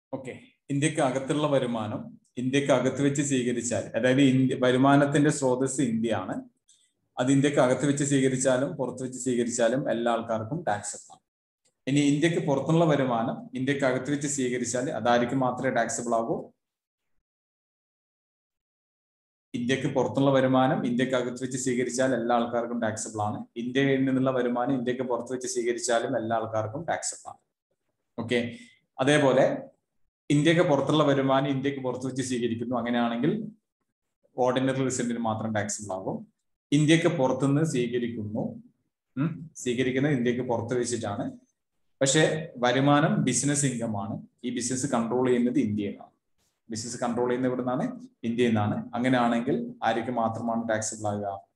okay ഇന്ത്യക്ക് അകത്തുള്ള വരുമാനം ഇന്ത്യക്ക് അകത്ത് വെച്ച് സ്വീകരിച്ചാൽ അതായത് ഇന്ത്യ വരുമാനത്തിന്റെ സ്രോതസ് ഇന്ത്യയാണ് അത് ഇന്ത്യക്ക് അകത്ത് വെച്ച് സ്വീകരിച്ചാലും പുറത്ത് വെച്ച് സ്വീകരിച്ചാലും എല്ലാ ആൾക്കാർക്കും ടാക്സ് ആണ് ഇനി ഇന്ത്യക്ക് പുറത്തുള്ള വരുമാനം ഇന്ത്യക്ക് അകത്ത് വെച്ച് സ്വീകരിച്ചാൽ അതായിരിക്കും മാത്രമേ ടാക്സബിൾ ആകൂ ഇന്ത്യക്ക് പുറത്തുള്ള വരുമാനം ഇന്ത്യക്ക് അകത്ത് വെച്ച് സ്വീകരിച്ചാൽ എല്ലാ ആൾക്കാർക്കും ടാക്സബിൾ ആണ് ഇന്ത്യയിൽ നിന്നുള്ള വരുമാനം ഇന്ത്യക്ക് പുറത്ത് വെച്ച് സ്വീകരിച്ചാലും എല്ലാ ആൾക്കാർക്കും ടാക്സബിൾ ആണ് ഓക്കെ അതേപോലെ ഇന്ത്യക്ക് പുറത്തുള്ള വരുമാനം ഇന്ത്യക്ക് പുറത്ത് വെച്ച് സ്വീകരിക്കുന്നു അങ്ങനെയാണെങ്കിൽ ഓർഡിനറി റിസൾട്ടിന് മാത്രം ടാക്സബിൾ ആകും ഇന്ത്യക്ക് പുറത്തുനിന്ന് സ്വീകരിക്കുന്നു സ്വീകരിക്കുന്നത് ഇന്ത്യക്ക് പുറത്ത് വെച്ചിട്ടാണ് പക്ഷെ വരുമാനം ബിസിനസ് ഇൻകം ആണ് ഈ ബിസിനസ് കൺട്രോൾ ചെയ്യുന്നത് ഇന്ത്യയിൽ നിന്നാണ് ബിസിനസ് കൺട്രോൾ ചെയ്യുന്ന ഇവിടെ നിന്നാണ് ഇന്ത്യയിൽ നിന്നാണ് അങ്ങനെയാണെങ്കിൽ ആർക്ക് മാത്രമാണ് ടാക്സബിൾ ആകുക